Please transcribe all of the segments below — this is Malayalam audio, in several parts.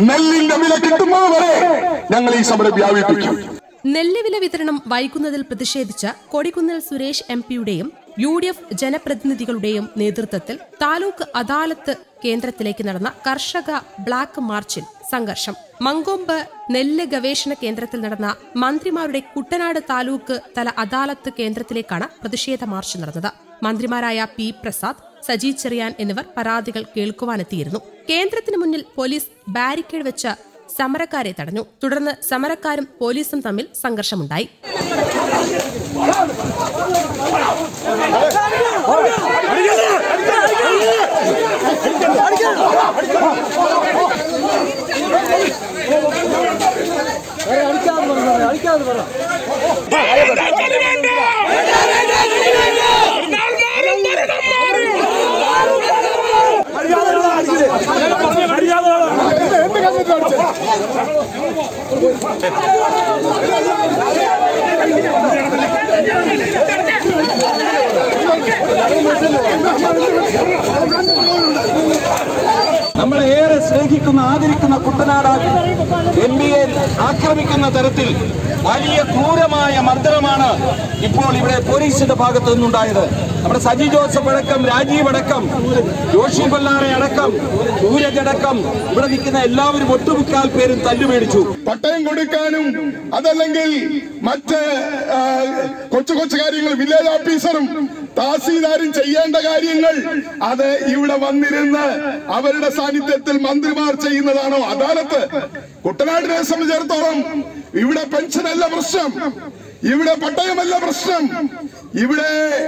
നെല്ലിന്റെ വില കിട്ടുന്നത് വരെ ഞങ്ങൾ ഈ സമരം വ്യാപിപ്പിക്കും നെല്ല് വില വിതരണം വൈകുന്നതിൽ പ്രതിഷേധിച്ച് കൊടിക്കുന്നിൽ സുരേഷ് എം പിയുടെയും യു ഡി എഫ് ജനപ്രതിനിധികളുടെയും നേതൃത്വത്തിൽ താലൂക്ക് അദാലത്ത് കേന്ദ്രത്തിലേക്ക് നടന്ന കർഷക ബ്ലാക്ക് മാർച്ചിൽ സംഘർഷം മങ്കൊമ്പ് നെല്ല് ഗവേഷണ കേന്ദ്രത്തിൽ നടന്ന മന്ത്രിമാരുടെ കുട്ടനാട് താലൂക്ക് തല അദാലത്ത് കേന്ദ്രത്തിലേക്കാണ് പ്രതിഷേധ മാർച്ച് നടന്നത് മന്ത്രിമാരായ പി പ്രസാദ് സജി ചെറിയാൻ എന്നിവർ പരാതികൾ കേൾക്കുവാനെത്തിയിരുന്നു കേന്ദ്രത്തിന് മുന്നിൽ പോലീസ് ബാരിക്കേഡ് വെച്ച് സമരക്കാരെ തടഞ്ഞു തുടർന്ന് സമരക്കാരും പോലീസും തമ്മിൽ സംഘർഷമുണ്ടായി നമ്മളെ ഏറെ സ്നേഹിക്കുന്ന ആദരിക്കുന്ന കുട്ടനാടാക്കി എം ബി എ ആക്രമിക്കുന്ന തരത്തിൽ വലിയ ക്രൂരമായ മർദ്ദനമാണ് ഇപ്പോൾ ഇവിടെ പോലീസിന്റെ ഭാഗത്തു നിന്നുണ്ടായത് നമ്മുടെ സജി ജോസഫ് അടക്കം രാജീവ് അടക്കം ജോഷി കൊല്ലാറെ അടക്കം സൂരജ് അടക്കം ഇവിടെ നിൽക്കുന്ന എല്ലാവരും ഒട്ടുമുക്കാൽ പേരും തല്ലുമേടിച്ചു പട്ടയം കൊടുക്കാനും അതല്ലെങ്കിൽ മറ്റ് ആ, കൊച്ചു കൊച്ചു കാര്യങ്ങൾ വില്ലേജ് ഓഫീസറും തഹസീൽദാരും ചെയ്യേണ്ട കാര്യങ്ങൾ അത് ഇവിടെ വന്നിരുന്ന് അവരുടെ സാന്നിധ്യത്തിൽ മന്ത്രിമാർ ചെയ്യുന്നതാണോ അദാലത്ത് കുട്ടനാടിനെ സംബന്ധിച്ചിടത്തോളം ഇവിടെ പെൻഷനല്ല പ്രശ്നം ഇവിടെ പട്ടയമല്ല പ്രശ്നം ഇവിടെ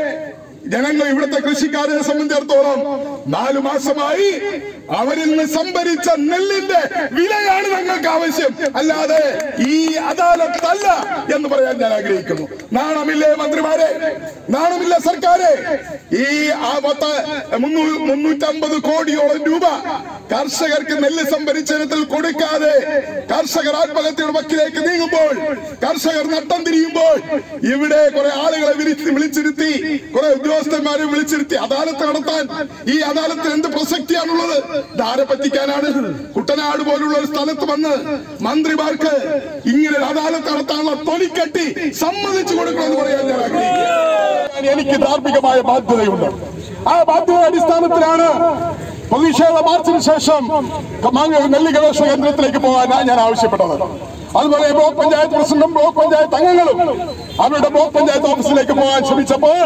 ജനങ്ങൾ ഇവിടുത്തെ കൃഷിക്കാരെ സംബന്ധിച്ചിടത്തോളം നാലു മാസമായി അവരിൽ നിന്ന് സംഭരിച്ച നെല്ലിന്റെ വിലയാണ് ഞങ്ങൾക്ക് ആവശ്യം അല്ലാതെ ഈ അദാലത്തല്ല എന്ന് പറയാൻ ഞാൻ ആഗ്രഹിക്കുന്നു നാണമില്ലേ മന്ത്രിമാരെ നാണമില്ല സർക്കാരെ ഈ ആ പത്ത് മുന്നൂ- മുന്നൂറ്റമ്പത് കോടിയോളം രൂപ കർഷകർക്ക് നെല്ല് സംഭരിച്ചതിനത്തിൽ കൊടുക്കാതെ കർഷകർ ആത്മഹത്യയുടെ വക്കിലേക്ക് നീങ്ങുമ്പോൾ കർഷകർ നട്ടം തിരിയുമ്പോൾ ഇവിടെ കുറെ ആളുകളെ വിളിച്ച് വിളിച്ചിരുത്തി കുറെ ഉദ്യോഗസ്ഥന്മാരെ വിളിച്ചിരുത്തി അദാലത്ത് നടത്താൻ ഈ അദാലത്തിന് എന്ത് പ്രസക്തിയാണുള്ളത് ധാര പറ്റിക്കാനാണ് കുട്ടനാട് പോലുള്ള ഒരു സ്ഥലത്ത് വന്ന് മന്ത്രിമാർക്ക് ഇങ്ങനെ ഒരു അദാലത്ത് നടത്താനുള്ള തൊലിക്കെട്ടി സമ്മതിച്ചു കൊടുക്കണമെന്ന് പറയാൻ ഞാൻ ആഗ്രഹിക്കുന്നു എനിക്ക് ധാർമ്മികമായ ബാധ്യതയുണ്ട് ആ ബാധ്യത അടിസ്ഥാനത്തിലാണ് പ്രതിഷേധ മാർച്ചിന് ശേഷം മാങ്ങ നെല്ല് ഗവേഷണ കേന്ദ്രത്തിലേക്ക് പോകാൻ ഞാൻ ആവശ്യപ്പെട്ടത് അതുപോലെ ബ്ലോക്ക് പഞ്ചായത്ത് പ്രസിഡന്റും ബ്ലോക്ക് പഞ്ചായത്ത് അംഗങ്ങളും അവരുടെ ബ്ലോക്ക് പഞ്ചായത്ത് ഓഫീസിലേക്ക് പോകാൻ ശ്രമിച്ചപ്പോൾ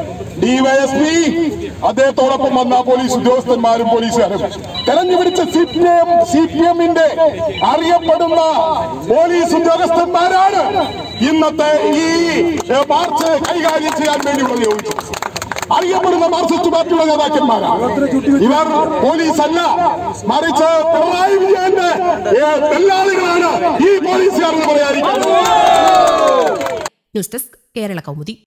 ഡിവൈഎസ്പി അദ്ദേഹത്തോടൊപ്പം വന്ന പോലീസ് ഉദ്യോഗസ്ഥന്മാരും പോലീസുകാരും തെരഞ്ഞു പിടിച്ച C P M C P എമ്മിന്റെ അറിയപ്പെടുന്ന പോലീസ് ഉദ്യോഗസ്ഥന്മാരാണ് ഇന്നത്തെ ഈ ഏ, മാർച്ച് കൈകാര്യം ചെയ്യാൻ വേണ്ടിയുള്ള നിയോഗിച്ചത് അറിയപ്പെടുന്ന മാർക്സിസ്റ്റ് പാർട്ടിയുടെ നേതാക്കന്മാരാണ് ഇവർ പോലീസ് അല്ല മറിച്ച് പിണറായി വിജയന്റെ ഏ, ദല്ലാളികളാണ് ഈ പോലീസുകാരെന്ന് പറയാതിരിക്കുന്നത് ന്യൂസ് ഡെസ്ക് കേരള കൗമുദി